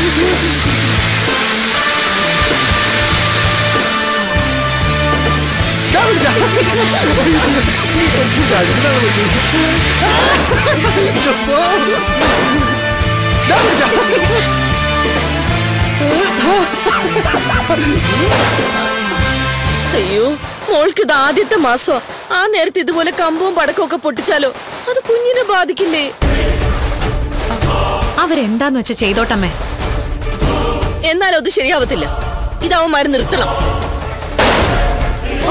ദാ പിടിച്ചാ. രണ്ടാളെ പറ്റി. ഇപ്പൊ. ദാ പിടിച്ചാ. അയ്യോ മോൾക്ക് ഇത് ആദ്യത്തെ മാസമാ ആ നേരത്തെ ഇതുപോലെ കമ്പവും പടക്കവും ഒക്കെ പൊട്ടിച്ചാലോ അത് കുഞ്ഞിനെ ബാധിക്കില്ലേ അവരെന്താന്ന് വെച്ച് ചെയ്തോട്ടമ്മേ എന്നാലും അത് ശരിയാവത്തില്ല ഇതവന്മാര് നിർത്തണം ഓ.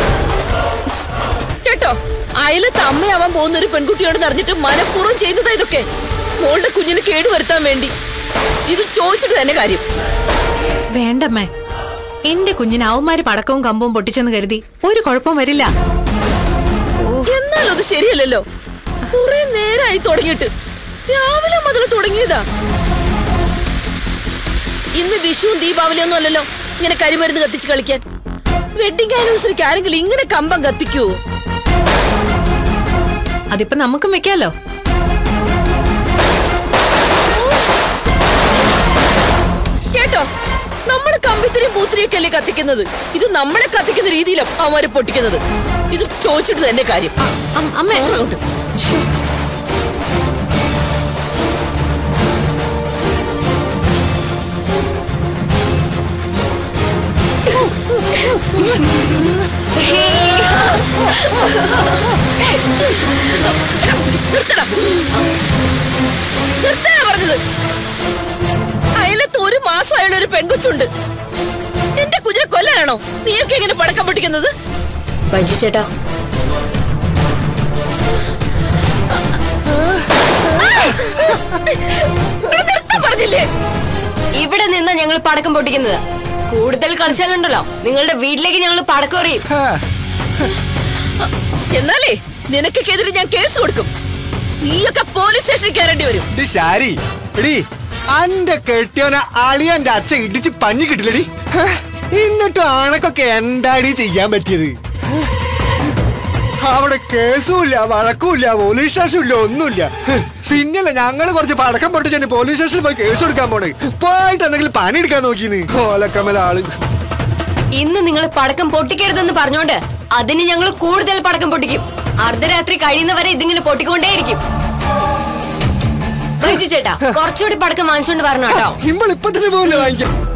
കേട്ടോ അയലത്ത് അമ്മയാവാൻ പോകുന്ന ഒരു പെൺകുട്ടിയോട് അറിഞ്ഞിട്ട് മനഃപൂർവ്വം ചെയ്തതാ ഇതൊക്കെ മോളുടെ കുഞ്ഞിന് കേടുവരുത്താൻ വേണ്ടി ഇത് ചോദിച്ചിട്ട് തന്നെ കാര്യം വേണ്ടമ്മേ എന്റെ കുഞ്ഞിന് അവന്മാര് പടക്കവും കമ്പവും പൊട്ടിച്ചെന്ന് കരുതി ഒരു കുഴപ്പവും വരില്ല എന്നാലും അത് ശരിയല്ലല്ലോ കുറെ നേരമായി തുടങ്ങിയിട്ട് രാവിലെ മുതൽ തുടങ്ങിയതാ ഇന്ന് വിഷുവും ദീപാവലിയും ഒന്നും അല്ലല്ലോ ഇങ്ങനെ കരിമരുന്ന് കത്തിച്ച് കളിക്കാൻ വെഡിങ് ആനിവേഴ്സറിക്ക് ആരെങ്കിലും ഇങ്ങനെ കമ്പം കത്തിക്കുവോ അതിപ്പോ നമുക്കും വെക്കാലോ കേട്ടോ നമ്മൾ കമ്പിത്തിരിയും പൂത്തിരിയൊക്കെ അല്ലേ കത്തിക്കുന്നത് ഇത് നമ്മളെ കത്തിക്കുന്ന രീതിയിലും അവന്മാരെ പൊട്ടിക്കുന്നത് ഇത് ചോദിച്ചിട്ട് തന്നെ കാര്യം അം- അമ്മേ അങ്ങോട്ട്. ശ്ശോ. നിർത്തടാ നിർത്താനാ പറഞ്ഞത് അയലത്ത് ഒരു മാസമായുള്ള ഒരു പെൺകൊച്ചുണ്ട് എന്റെ കുഞ്ഞിനെ കൊല്ലാനാണോ നീയൊക്കെ എങ്ങനെ പടക്കം പൊട്ടിക്കുന്നത് ബൈജു ചേട്ടാ ഇവിടെ നിർത്താൻ പറഞ്ഞില്ലേ ഇവിടെ നിന്നാ ഞങ്ങൾ പടക്കം പൊട്ടിക്കുന്നത് കൂടുതൽ കളിച്ചാലുണ്ടല്ലോ നിങ്ങളുടെ വീട്ടിലേക്ക് ഞങ്ങൾ പടക്കം എറിയും ഹാ. എന്നാലേ നിനക്കൊക്കെതിരെ ഞാൻ കേസ് കൊടുക്കും നീയൊക്കെ പോലീസ് സ്റ്റേഷനിൽ കയറേണ്ടി വരും ഡി ശാരി എടി അന്റെ കെട്ടിയോനെ അളിയന്റെ അച്ഛൻ ഇടിച്ച് പഞ്ഞി കിട്ടില്ലടി ഹേ, എന്നിട്ടും ആണക്കൊക്കെ എന്താടി ചെയ്യാൻ പറ്റിയത് ഹേ. അവിടെ കേസുമില്ല വഴക്കുമില്ല പോലീസ് സ്റ്റേഷനില്ല ഒന്നുമില്ല ഹേ, പിന്നല്ല ഞങ്ങള് കുറച്ച് പടക്കം പൊട്ടിച്ചു പോലീസ് സ്റ്റേഷനിൽ പോയി കേസ് കൊടുക്കാൻ പോണേ പോയിട്ട് എന്തെങ്കിലും പണി എടുക്കാൻ നോക്കിന്ന് ഓലക്കമ്മല ആള് ഇന്ന് നിങ്ങൾ പടക്കം പൊട്ടിക്കരുതെന്ന് പറഞ്ഞോണ്ട് അതിന് ഞങ്ങൾ കൂടുതൽ പടക്കം പൊട്ടിക്കും അർദ്ധരാത്രി കഴിയുന്നവരെ ഇതിങ്ങനെ പൊട്ടിക്കൊണ്ടേയിരിക്കും ബൈജു ചേട്ടാ കുറച്ചുകൂടി പടക്കം വാങ്ങിച്ചോണ്ട് വരണം കേട്ടോ ഇമ്മൾ ഇപ്പൊ തന്നെ പോലെ വാങ്ങിക്കാം